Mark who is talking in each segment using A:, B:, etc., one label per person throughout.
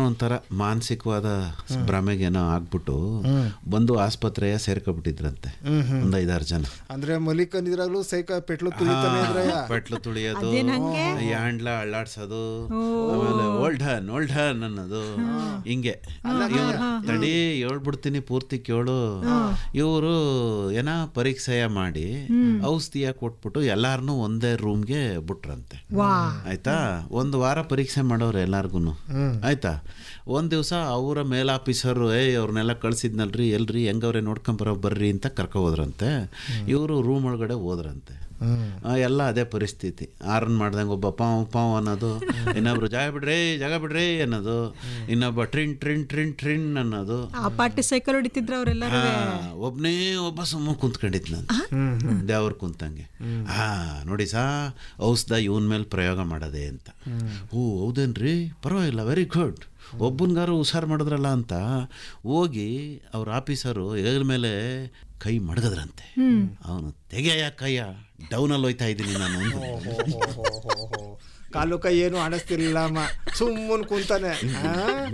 A: ಒಂಥರ ಮಾನಸಿಕವಾದ ಭ್ರಮೆಗೇನೋ ಆಗ್ಬಿಟ್ಟು ಬಂದು ಆಸ್ಪತ್ರೆಯ ಸೇರ್ಕೊಬಿಟ್ಟಿದ್ರಂತೆ ಒಂದ್ ಐದಾರು ಜನ
B: ಅಂದ್ರೆ ಮಲಿಕನಿದ್ರಾಗ್ಲೂ ಸೈಕ ಪೆಟ್ಲು ತುಳಿತಾನೆ ಇದ್ರಯ್ಯ
A: ಪೆಟ್ಲು ತುಳಿಯೋದು
C: ಅದೇನ್ ಹಂಗೆ?
A: ಯಾಂಡ್ಲ ಅಳ್ಳಾಡ್ಸೋದು ಆಮೇಲೆ ಓಲ್ಡನ್ ಓಲ್ಡನ್ ಅನ್ನೋದು ಹಿಂಗೆ ಇವ್ರು ತಡಿ ಹೇಳ್ಬಿಡ್ತೀನಿ ಪೂರ್ತಿ ಕೇಳು ಇವರು ಏನ ಪರೀಕ್ಷೆಯ ಮಾಡಿ ಔಷಧಿಯ ಕೊಟ್ಬಿಟ್ಟು ಎಲ್ಲಾರನು ಒಂದೇ ರೂಮ್ಗೆ ಬಿಟ್ರಂತೆ
C: ವಾ
A: ಆಯ್ತಾ ಒಂದು ವಾರ ಪರೀಕ್ಷೆ ಮಾಡೋರು ಎಲ್ಲಾರ್ಗು ಆಯ್ತಾ ಒಂದ್ ದಿವಸ ಅವರ ಮೇಲ್ ಆಫೀಸರ್ ಏ ಅವ್ರನ್ನೆಲ್ಲ ಕಳ್ಸಿದ್ನಲ್ರಿ ಎಲ್ರಿ ಹೆಂಗವ್ರೆ ನೋಡ್ಕೊಂಬರೋ ಬರ್ರಿ ಅಂತ ಕರ್ಕೊ ಹೋದ್ರಂತೆ ಇವರು ರೂಮ್ ಒಳಗಡೆ ಹೋದ್ರಂತೆ ಆ, ಎಲ್ಲ ಅದೇ ಪರಿಸ್ಥಿತಿ ಆರನ್ ಮಾಡ್ದಂಗೆ ಒಬ್ಬ ಪಾವ್ ಪಾವ್ ಅನ್ನೋದು ಇನ್ನೊಬ್ರು ಜಾಗ ಬಿಡ್ರಿ ಜಾಗ ಬಿಡ್ರಿ ಅನ್ನೋದು ಇನ್ನೊಬ್ಬ ಟ್ರಿನ್ ಟ್ರಿನ್ ಟ್ರಿನ್ ಟ್ರಿನ್ ಅನ್ನೋದು
C: ಆ ಪಾಟಿ ಸೈಕಲ್ ಹೊಡಿತಿದ್ರ ಅವರೆಲ್ಲರೂ
A: ಹಾ, ಒಬ್ನೇ ಒಬ್ಬ ಸುಮ್ಮ ಕುಂತ್ಕೊಂಡಿದ್ನಂತ ದೇವ್ರ ಕುಂತಂಗೆ ಹಾ ನೋಡಿ ಸಾ ಔಷಧ ಇವನ್ ಮೇಲೆ ಪ್ರಯೋಗ ಮಾಡದೆ ಅಂತ ಓ ಹೌದೇನ್ರಿ ಪರವಾಗಿಲ್ಲ ವೆರಿ ಗುಡ್ ಒಬ್ಬನ್ಗಾರು ಹುಷಾರು ಮಾಡಿದ್ರಲ್ಲ ಅಂತ ಹೋಗಿ ಅವ್ರ ಆಫೀಸರು ಹೆಗಲ ಮೇಲೆ ಕೈ ಮಡಗದ್ರಂತೆ ಅವನು ತೆಗೆಯ ಕೈಯ ಡೌನಲ್ಲಿ ಹೋಯ್ತಾ ಇದ್ದೀನಿ ನಾನು ಅಂದ.
B: ಕಾಲು ಕೈ ಏನು ಆಡಿಸ್ತಿರ್ಲಿಲ್ಲ ಅಮ್ಮ ಸುಮ್ಮನ್ ಕುಂತಾನೆ ಆ?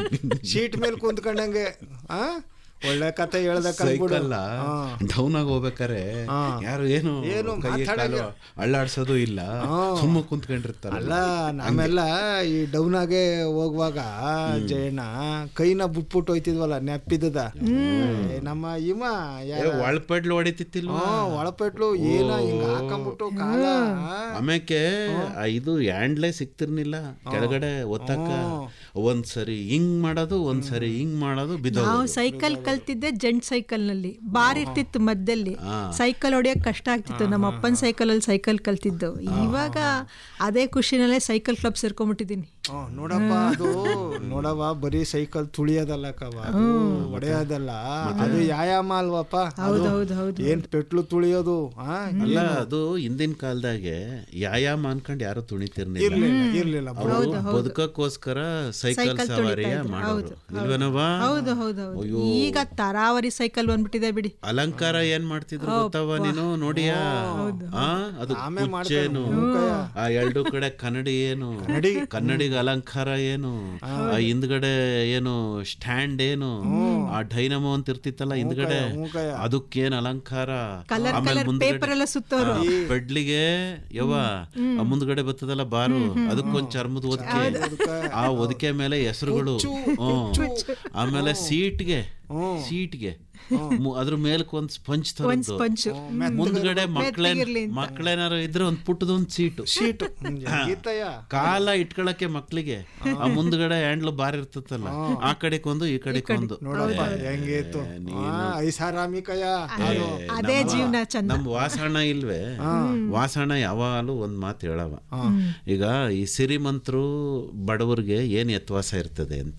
B: ಶೀಟ್ ಮೇಲೆ ಕುಂತ್ಕೊಂಡಂಗೆ ಆ ಒಳ್ಳೆ ಕತೆ ಹೇಳ್ದ ಕಲ್ಬಿಡು
A: ಸೈಕಲ್ಲ ಡೌನ್ ಆಗಿ ಹೋಗ್ಬೇಕಾರೆ
B: ಹಾ.
A: ಯಾರು ಏನು
B: ಏನು
A: ಕೈ
B: ಮಾತಾಡಂಗೆ-
A: ಕಾಲು ಅಳ್ಳಾಡ್ಸೋದು ಇಲ್ಲ ಸುಮ್ಮ ಕುಂತ್ಕೊಂಡಿರ್ತಾರಲ್ಲ
B: ಅಲ್ಲ ನಾವೆಲ್ಲ ಈ ಡೌನ್ ಆಗೆ ಹೋಗುವಾಗ ಜಯಣ್ಣ ಕೈನ ಬಿಟ್ಬಿಟ್ಟು ಹೋಯ್ತಿದ್ವಲ್ಲ ನೆಪ್ಪಿದ್ದದ ಏ, ನಮ್ಮ ಇಮ ಯಾರ
A: ಒಳಪೆಡ್ಲು ಹೊಡಿತಿತ್ತಿಲ್ವಾ
B: ಹ್ಮ್, ಒಳಪೆಟ್ಲು ಏನ ಹಿಂಗ ಹಾಕೊಂಬಿಟ್ಟು ಕಾಲ ಆ?
A: ಆಮೇಲೆ ಆ ಇದು ಹ್ಯಾಂಡ್ಲೇ ಸಿಕ್ತಿರ್ನಿಲ್ಲ ಕೆಳಗಡೆ ಒತ್ತಕ್ಕ ಒಂದ್ಸರಿ ಹಿಂಗ್ ಮಾಡೋದು ಒಂದ್ಸರಿ ಹಿಂಗ್ ಮಾಡೋದು ಬಿದ್ದೋಗೋದು
C: ನಾವು ಸೈಕಲ್ ಕಲ್ತಿದ್ದೆ ಜೆಂಟ್ ಸೈಕಲ್ ನಲ್ಲಿ ಬಾರ್ ಇರ್ತಿತ್ತು ಮಧ್ಯದಲ್ಲಿ ಸೈಕಲ್ ಹೊಡಿಯಕ್ ಕಷ್ಟ ಆಗ್ತಿತ್ತು ನಮ್ಮ ಅಪ್ಪನ ಸೈಕಲ್ ಅಲ್ಲಿ ಸೈಕಲ್ ಕಲ್ತಿದ್ದು ಇವಾಗ ಅದೇ ಖುಷಿನಲ್ಲೇ ಸೈಕಲ್ ಕ್ಲಬ್ ಸೇರ್ಕೊಂಡ್ಬಿಟ್ಟಿದ್ದೀನಿ
B: ಹ್ಮ್, ನೋಡಪ್ಪ ಅದು ನೋಡವ ಬರೀ ಸೈಕಲ್ ತುಳಿಯೋದಲ್ಲ ಕವ ಅದು ಹೊಡೆಯೋದಲ್ಲ ಅದು ವ್ಯಾಯಾಮ ಅಲ್ವಪ್ಪ ಅದು
C: ಹೌದು, ಹೌದು,
B: ಏನ್ ಪೆಟ್ಲು ತುಳಿಯೋದು ಆ
A: ಅಲ್ಲ ಅದು ಹಿಂದಿನ ಕಾಲದಾಗೆ ವ್ಯಾಯಾಮ ಅನ್ಕೊಂಡು ಯಾರು ತುಣಿತಿರ್ನಿಲ್ಲ
B: ಇರ್ಲಿಲ್ಲ ಇರ್ಲಿಲ್ಲ
A: ಅವರು ಬದುಕಕ್ಕೋಸ್ಕರ ಸೈಕಲ್ ಸವಾರಿಯ ಮಾಡೋರು ಇಲ್ವೇನವಾ
C: ಹೌದು ಹೌದು ಹೌದು ಈಗ ತರಾವರಿ ಸೈಕಲ್ ಬಂದ್ಬಿಟ್ಟಿದೆ ಬಿಡಿ
A: ಅಲಂಕಾರ ಏನ್ ಮಾಡ್ತಿದ್ರು ಗೊತ್ತವ ನೀನು ನೋಡಿಯಾ ಆ ಅದು ಕುಚ್ಚೇನು ಆ ಎರಡು ಕಡೆ ಕನ್ನಡಿ ಏನು ಕನ್ನಡಿಗೆ ಅಲಂಕಾರ ಏನು ಆ ಹಿಂದ್ಗಡೆ ಏನು ಸ್ಟ್ಯಾಂಡ್ ಏನು ಆ ಡೈನಮೋ ಅಂತ ಇರ್ತಿತ್ತಲ್ಲ ಹಿಂದ್ಗಡೆ ಅದಕ್ಕೇನ್ ಅಲಂಕಾರ
C: ಕಲರ್
A: ಆಮೇಲೆ
C: ಕಲರ್ ಪೇಪರ್ ಎಲ್ಲ ಸುತ್ತೋರು
A: ಪೆಡ್ಲಿಗೆ ಯವ್ವ ಆ ಮುಂದ್ಗಡೆ ಬರ್ತದಲ್ಲ ಬಾರು ಅದಕ್ಕೊಂದ್ ಚರ್ಮದ ಒದಕೆ ಆ ಒದಕೆ ಮೇಲೆ ಹೆಸರುಗಳು ಹ್ಮ್ ಆಮೇಲೆ ಸೀಟ್ಗೆ ಸೀಟ್ಗೆ ಮು- ಅದ್ರ ಮೇಲಕ್ ಒಂದ್ ಸ್ಪಂಜ್ ತರದ್ದು
C: ಸ್ಪಂಜು
A: ಮುಂದ್ಗಡೆ ಮಕ್ಳೇನ್ ಮಕ್ಳೇನಾರು ಇದ್ರೆ ಒಂದ್ ಪುಟ್ಟದ ಒಂದ್ ಸೀಟು
B: ಶೀಟು ಗೀತಯ್ಯ
A: ಕಾಲ ಇಟ್ಕೊಳಕ್ಕೆ ಮಕ್ಳಿಗೆ ಆ ಮುಂದ್ಗಡೆ ಹ್ಯಾಂಡ್ಲ್ ಬಾರ್ ಇರ್ತತಲ್ಲ ಆ ಕಡೆಗೆ ಒಂದು ಈ ಕಡೆಗೆ ಒಂದು
B: ನೋಡಪ್ಪ ಹೆಂಗಿತ್ತು ಐಸಾರಾಮಿಕಯ್ಯ ಅದು
C: ಅದೇ ಜೀವನ ಚಂದ
A: ನಮ್ ವಾಸಣ ಇಲ್ವೇ ವಾಸಣ ಯಾವಾಗಲೂ ಒಂದ್ ಮಾತು ಹೇಳವ ಈಗ ಈ ಸಿರಿಮಂತರು ಬಡವರಿಗೆ ಏನ್ ಯತ್ವಾಸ ಇರ್ತದೆ ಅಂತ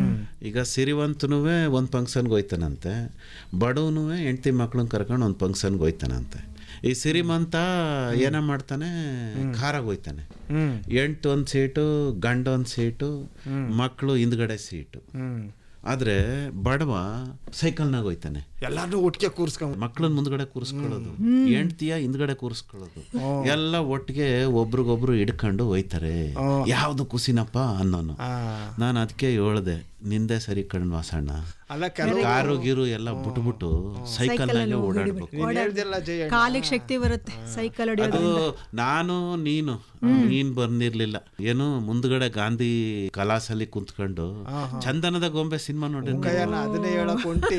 A: ಈಗ ಸಿರಿವಂತನುವೆ ಒಂದ್ ಫಂಕ್ಷನ್ಗೆ ಹೋಯ್ತಾನಂತೆ ಬಡವನು ಹೆಂಡತಿ ಮಕ್ಳನ್ನ ಕರ್ಕೊಂಡು ಒಂದ್ ಫಂಕ್ಷನ್ಗೆ ಹೋಯ್ತಾನಂತೆ ಈ ಸಿರಿಮಂತ ಏನ ಮಾಡ್ತಾನೆ ಕಾರಾಗ ಹೋಯ್ತಾನೆ ಎಂಟು ಒಂದ್ ಸೀಟು ಗಂಡ ಒಂದ್ ಸೀಟು ಮಕ್ಕಳು ಹಿಂದ್ಗಡೆ ಸೀಟು
B: ಹ್ಮ್
A: ಆದ್ರೆ ಬಡವ ಸೈಕಲ್ನಾಗ ಹೋಯ್ತಾನೆ
B: ಎಲ್ಲಾರ್ನು ಒಟ್ಟಿಗೆ ಕೂರ್ಸ್ಕೊಂಡ್
A: ಮಕ್ಕಳನ್ನ ಮುಂದ್ಗಡೆ ಕೂರಿಸ್ಕೊಳ್ಳೋದು ಹೆಂಡ್ತಿಯ ಹಿಂದ್ಗಡೆ ಕೂರಿಸ್ಕೊಳ್ಳೋದು ಎಲ್ಲ ಒಟ್ಟಿಗೆ ಒಬ್ರಿಗೊಬ್ರು ಹಿಡ್ಕೊಂಡು ಹೋಯ್ತಾರೆ ಯಾವ್ದು ಖುಷಿನಪ್ಪ ಅನ್ನೋನು
B: ಆ,
A: ನಾನು ಅದಕ್ಕೆ ಹೇಳ್ದೆ ನಿಂದೆ ಸರಿ ಕಣ್ ವಾಸಣ್ಣ
B: ಅಲ್ಲ ಕೆಲವು
A: ಕಾರು ಗೀರು ಎಲ್ಲ ಬಿಟ್ಬಿಟ್ಟು ಸೈಕಲ್ನಾಗೆ ಓಡಾಡ್ಬೇಕು
B: ನೀನ್ ಹೇಳ್ದಿಲ್ಲ ಜಯ
C: ಕಾಲಿಗೆ ಶಕ್ತಿ ಬರುತ್ತೆ ಸೈಕಲ್ ಹೊಡಿಯೋದು
A: ಅದು ನಾನು ನೀನು ನೀನ್ ಬಂದಿರ್ಲಿಲ್ಲ ಏನು ಮುಂದ್ಗಡೆ ಗಾಂಧಿ ಕಲಾಸಲ್ಲಿ ಕುಂತ್ಕೊಂಡು ಚಂದನದ ಗೊಂಬೆ ಸಿನಿಮಾ ನೋಡಿರ್ನಿ
B: ಕೈಯನ್ನ ಅದನ್ನೇ ಹೇಳಕ್ ಹೊಂಟಿ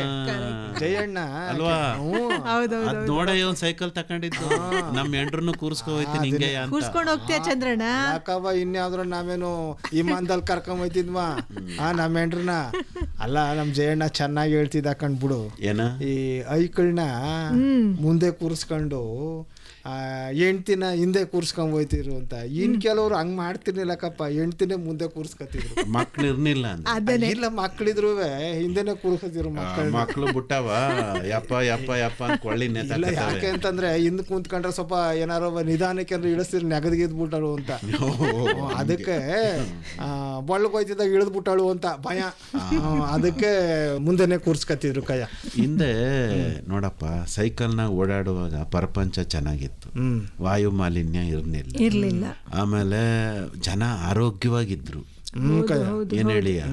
B: ಜಯಣ್ಣ
A: ಅಲ್ವಾ
C: ಹೌದು
A: ಅದ್ ನೋಡ ಒಂದ್ ಸೈಕಲ್ ತಕೊಂಡಿದ್ದು ನಮ್ ಎಂಡ್ರನ್ನು ಕೂರ್ಸ್ಕೊ ಹೋಯ್ತೀನಿ ಹಿಂಗೆ ಅಂತ
C: ಕೂರ್ಸ್ಕೊಂಡು ಹೋಗ್ತೀಯ ಚಂದ್ರಣ್ಣ
B: ಯಾಕವ್ವ ಇನ್ಯಾವ್ದ್ರ ನಾವೇನು ವಿಮಾನದಲ್ಲಿ ಕರ್ಕೊಂಡ್ ಹೋಯ್ತಿದ್ವ ಆ ನಮ್ಮ ಹೆಂಡ್ರನ್ನ ಅಲ್ಲ ನಮ್ ಜಯಣ್ಣ ಚೆನ್ನಾಗಿ ಹೇಳ್ತಿದ್ದ ಕಂಡ್ಬಿಡು
A: ಏನ
B: ಈ ಐಕಳ್ನ ಮುಂದೆ ಕೂರಿಸ್ಕೊಂಡು ಆ ಹೆಂಡ್ತಿನ ಹಿಂದೆ ಕೂರ್ಸ್ಕೊಂಡ್ ಹೋಯ್ತಿದ್ರು ಅಂತ ಇನ್ ಕೆಲವ್ರು ಹಂಗ್ ಮಾಡ್ತಿರ್ಲಿಲ್ಲಕ್ಕಪ್ಪ ಹೆಂಡ್ತಿನೇ ಮುಂದೆ ಕೂರ್ಸ್ಕೊತಿದ್ರು
A: ಮಕ್ಳು ಇರ್ನಿಲ್ಲ ಅಂತ
B: ಇಲ್ಲ ಮಕ್ಳಿದ್ರು ಹಿಂದೆನೆ ಕೂರ್ಸ್ಕೊತಿದ್ರು ಮಕ್ಕಳು
A: ಮಕ್ಳು ಬಿಟ್ಟವ ಯಪ್ಪ ಯಪ್ಪ ಯಪ್ಪ ಅಂತ ಕೊಳ್ಳಿ
B: ಇಲ್ಲ
A: ನೇತಾಕತ್ತವೆ
B: ಯಾಕೆ ಅಂತಂದ್ರೆ ಹಿಂದ್ ಕುಂತ್ಕೊಂಡ್ರೆ ಸ್ವಲ್ಪ ಏನಾರೋ ನಿಧಾನಕ್ಕೆ ಇಳಿಸ್ತಿರ್ ನೆಗದ್ಗಿದ್ ಬಿಟ್ಟಾಳು ಅಂತ ಹ್ಮ್, ಅದಕ್ಕೆ ಬಳ್ಳಕ್ ಹೋಯ್ತಿದ್ದಾಗ ಇಳಿದ್ ಬಿಟ್ಟಾಳು ಅಂತ ಭಯ ಹ್ಮ್, ಅದಕ್ಕೆ ಮುಂದೆನೆ ಕೂರ್ಸ್ಕತಿದ್ರು ಕೈಯ
A: ಹಿಂದೆ ನೋಡಪ್ಪ ಸೈಕಲ್ನಾಗ ಓಡಾಡುವಾಗ ಪ್ರಪಂಚ ಚೆನ್ನಾಗಿತ್ತು
B: ಹ್ಮ್
A: ವಾಯು ಮಾಲಿನ್ಯ ಇರ್ನಿಲ್ಲ
C: ಇರ್ಲಿಲ್ಲ
A: ಆಮೇಲೆ ಜನ ಆರೋಗ್ಯವಾಗಿದ್ರು
B: ಹ್ಮ್ ಕೈಯ
A: ಏನ್ ಹೇಳಿಯ